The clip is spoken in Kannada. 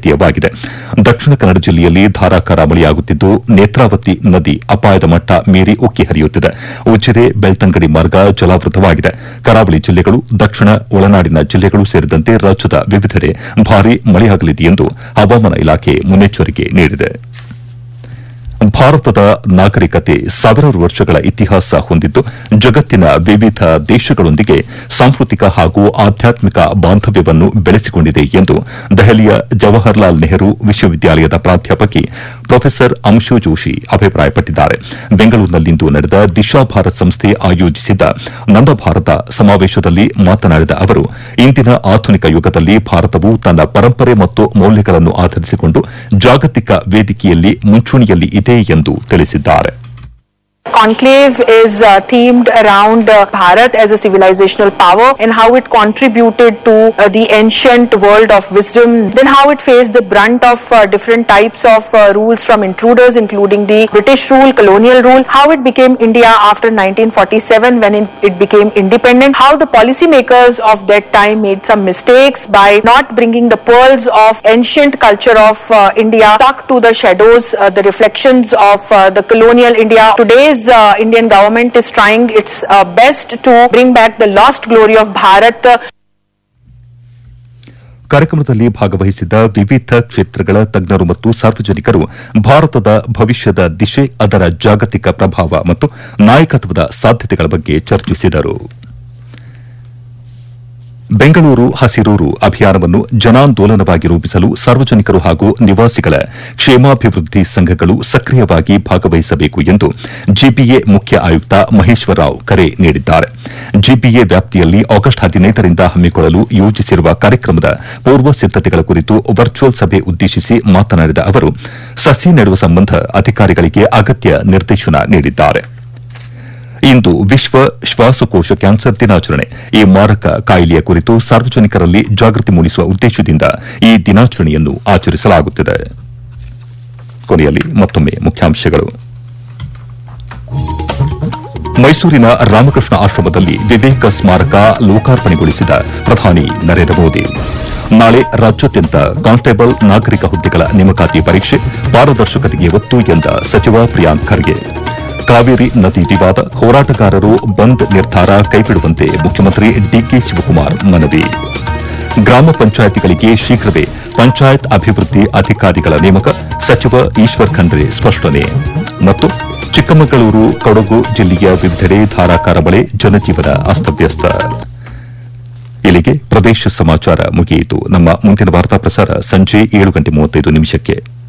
ವ್ಯಕ್ತೀಯವಾಗಿದೆ ದಕ್ಷಿಣ ಕನ್ನಡ ಜಿಲ್ಲೆಯಲ್ಲಿ ಧಾರಾಕಾರ ಮಳೆಯಾಗುತ್ತಿದ್ದು ನೇತ್ರಾವತಿ ನದಿ ಅಪಾಯದ ಮಟ್ಟ ಮೀರಿ ಉಕ್ಕಿ ಹರಿಯುತ್ತಿದೆ ಉಜಿರೆ ಬೆಳ್ತಂಗಡಿ ಮಾರ್ಗ ಜಲಾವೃತವಾಗಿದೆ ಕರಾವಳಿ ಜಿಲ್ಲೆಗಳು ದಕ್ಷಿಣ ಒಳನಾಡಿನ ಜಿಲ್ಲೆಗಳು ಸೇರಿದಂತೆ ರಾಜ್ಯದ ವಿವಿಧೆಡೆ ಭಾರೀ ಮಳೆಯಾಗಲಿದೆ ಎಂದು ಹವಾಮಾನ ಇಲಾಖೆ ಮುನ್ನೆಚ್ಚರಿಕೆ ನೀಡಿದೆ ಭಾರತದ ನಾಗರಿಕತೆ ಸಾವಿರಾರು ವರ್ಷಗಳ ಇತಿಹಾಸ ಹೊಂದಿದ್ದು ಜಗತ್ತಿನ ವಿವಿಧ ದೇಶಗಳೊಂದಿಗೆ ಸಾಂಸ್ಕೃತಿಕ ಹಾಗೂ ಆಧ್ಯಾತ್ಮಿಕ ಬಾಂಧವ್ಯವನ್ನು ಬೆಳೆಸಿಕೊಂಡಿದೆ ಎಂದು ದೆಹಲಿಯ ಜವಾಹರ್ಲಾಲ್ ನೆಹರು ವಿಶ್ವವಿದ್ಯಾಲಯದ ಪ್ರಾಧ್ಯಾಪಕಿ ಪ್ರೊಫೆಸರ್ ಅಂಶು ಜೋಶಿ ಅಭಿಪ್ರಾಯಪಟ್ಟಿದ್ದಾರೆ ಬೆಂಗಳೂರಿನಲ್ಲಿಂದು ನಡೆದ ದಿಶಾ ಭಾರತ್ ಸಂಸ್ಥೆ ಆಯೋಜಿಸಿದ್ದ ನನ್ನ ಭಾರತ ಸಮಾವೇಶದಲ್ಲಿ ಮಾತನಾಡಿದ ಅವರು ಇಂದಿನ ಆಧುನಿಕ ಯುಗದಲ್ಲಿ ಭಾರತವು ತನ್ನ ಪರಂಪರೆ ಮತ್ತು ಮೌಲ್ಯಗಳನ್ನು ಆಧರಿಸಿಕೊಂಡು ಜಾಗತಿಕ ವೇದಿಕೆಯಲ್ಲಿ ಮುಂಚೂಣಿಯಲ್ಲಿ ಇದೆ ಎಂದು ತಿಳಿಸಿದ್ದಾರೆ Conclave is uh, themed around uh, Bharat as a civilizational power and how it contributed to uh, the ancient world of wisdom, then how it faced the brunt of uh, different types of uh, rules from intruders, including the British rule, colonial rule, how it became India after 1947 when it, it became independent, how the policymakers of that time made some mistakes by not bringing the pearls of ancient culture of uh, India stuck to the shadows, uh, the reflections of uh, the colonial India. Today's uh, Indian government is trying its uh, best to bring back the lost glory of Bharat. uh, ಕಾರ್ಯಕ್ರಮದಲ್ಲಿ ಭಾಗವಹಿಸಿದ್ದ ವಿವಿಧ ಕ್ಷೇತ್ರಗಳ ತಜ್ಞರು ಮತ್ತು ಸಾರ್ವಜನಿಕರು ಭಾರತದ ಭವಿಷ್ಯದ ದಿಶೆ ಅದರ ಜಾಗತಿಕ ಪ್ರಭಾವ ಮತ್ತು ನಾಯಕತ್ವದ ಸಾಧ್ಯತೆಗಳ ಬಗ್ಗೆ ಚರ್ಚಿಸಿದರು ಬೆಂಗಳೂರು ಹಸಿರೂರು ಅಭಿಯಾನವನ್ನು ಜನಾಂದೋಲನವಾಗಿ ರೂಪಿಸಲು ಸಾರ್ವಜನಿಕರು ಹಾಗೂ ನಿವಾಸಿಗಳ ಕ್ಷೇಮಾಭಿವೃದ್ಧಿ ಸಂಘಗಳು ಸಕ್ರಿಯವಾಗಿ ಭಾಗವಹಿಸಬೇಕು ಎಂದು ಜಿಬಿಎ ಮುಖ್ಯ ಆಯುಕ್ತ ಮಹೇಶ್ವರರಾವ್ ಕರೆ ನೀಡಿದ್ದಾರೆ ಜಿಬಿಎ ವ್ಯಾಪ್ತಿಯಲ್ಲಿ ಆಗಸ್ಟ್ ಹದಿನೈದರಿಂದ ಹಮ್ಮಿಕೊಳ್ಳಲು ಯೋಜಿಸಿರುವ ಕಾರ್ಯಕ್ರಮದ ಪೂರ್ವ ಸಿದ್ದತೆಗಳ ಕುರಿತು ವರ್ಚುವಲ್ ಸಭೆ ಉದ್ದೇಶಿಸಿ ಮಾತನಾಡಿದ ಅವರು ಸಸಿ ನೆಡುವ ಸಂಬಂಧ ಅಧಿಕಾರಿಗಳಿಗೆ ಅಗತ್ಯ ನಿರ್ದೇಶನ ನೀಡಿದ್ದಾರೆ ಇಂದು ವಿಶ್ವ ಶ್ವಾಸಕೋಶ ಕ್ಯಾನ್ಸರ್ ದಿನಾಚರಣೆ ಈ ಮಾರಕ ಕಾಯಿಲೆಯ ಕುರಿತು ಸಾರ್ವಜನಿಕರಲ್ಲಿ ಜಾಗೃತಿ ಮೂಡಿಸುವ ಉದ್ದೇಶದಿಂದ ಈ ದಿನಾಚರಣೆಯನ್ನು ಆಚರಿಸಲಾಗುತ್ತಿದೆ ಕೊನೆಯಲ್ಲಿ ಮತ್ತೊಮ್ಮೆ ಮುಖ್ಯಾಂಶಗಳು ಮೈಸೂರಿನ ರಾಮಕೃಷ್ಣ ಆಶ್ರಮದಲ್ಲಿ ವಿವೇಕ ಸ್ಮಾರಕ ಲೋಕಾರ್ಪಣೆಗೊಳಿಸಿದ ಪ್ರಧಾನಿ ನರೇಂದ್ರ ಮೋದಿ ನಾಳೆ ರಾಜ್ಯಾದ್ಯಂತ ಕಾನ್ಸ್ಟೇಬಲ್ ನಾಗರಿಕ ಹುದ್ದೆಗಳ ನೇಮಕಾತಿ ಪರೀಕ್ಷೆ ಪಾರದರ್ಶಕತೆಗೆ ಒತ್ತು ಎಂದ ಸಚಿವ ಪ್ರಿಯಾಂಕ್ ಖರ್ಗೆ ಕಾವೇರಿ ನದಿ ವಿವಾದ ಹೋರಾಟಗಾರರು ಬಂದ್ ನಿರ್ಧಾರ ಕೈಬಿಡುವಂತೆ ಮುಖ್ಯಮಂತ್ರಿ ಡಿಕೆ ಶಿವಕುಮಾರ್ ಮನವಿ ಗ್ರಾಮ ಪಂಚಾಯಿತಿಗಳಿಗೆ ಶೀಘ್ರವೇ ಪಂಚಾಯತ್ ಅಭಿವೃದ್ಧಿ ಅಧಿಕಾರಿಗಳ ನೇಮಕ ಸಚಿವ ಈಶ್ವರ್ ಖಂಡ್ರೆ ಸ್ಪಷ್ಟನೆ ಮತ್ತು ಚಿಕ್ಕಮಗಳೂರು ಕೊಡಗು ಜಿಲ್ಲೆಯ ವಿವಿಧೆಡೆ ಧಾರಾಕಾರ ಮಳೆ ಜನಜೀವನ ಅಸ್ತವ್ಯಸ್ತ ಇಲ್ಲಿಗೆ ಪ್ರದೇಶ ಸಮಾಚಾರ ಮುಗಿಯಿತು ನಮ್ಮ ಮುಂದಿನ ವಾರ್ತಾ ಪ್ರಸಾರ ಸಂಜೆ ಏಳು ಗಂಟೆ ಮೂವತ್ತೈದು ನಿಮಿಷಕ್ಕೆ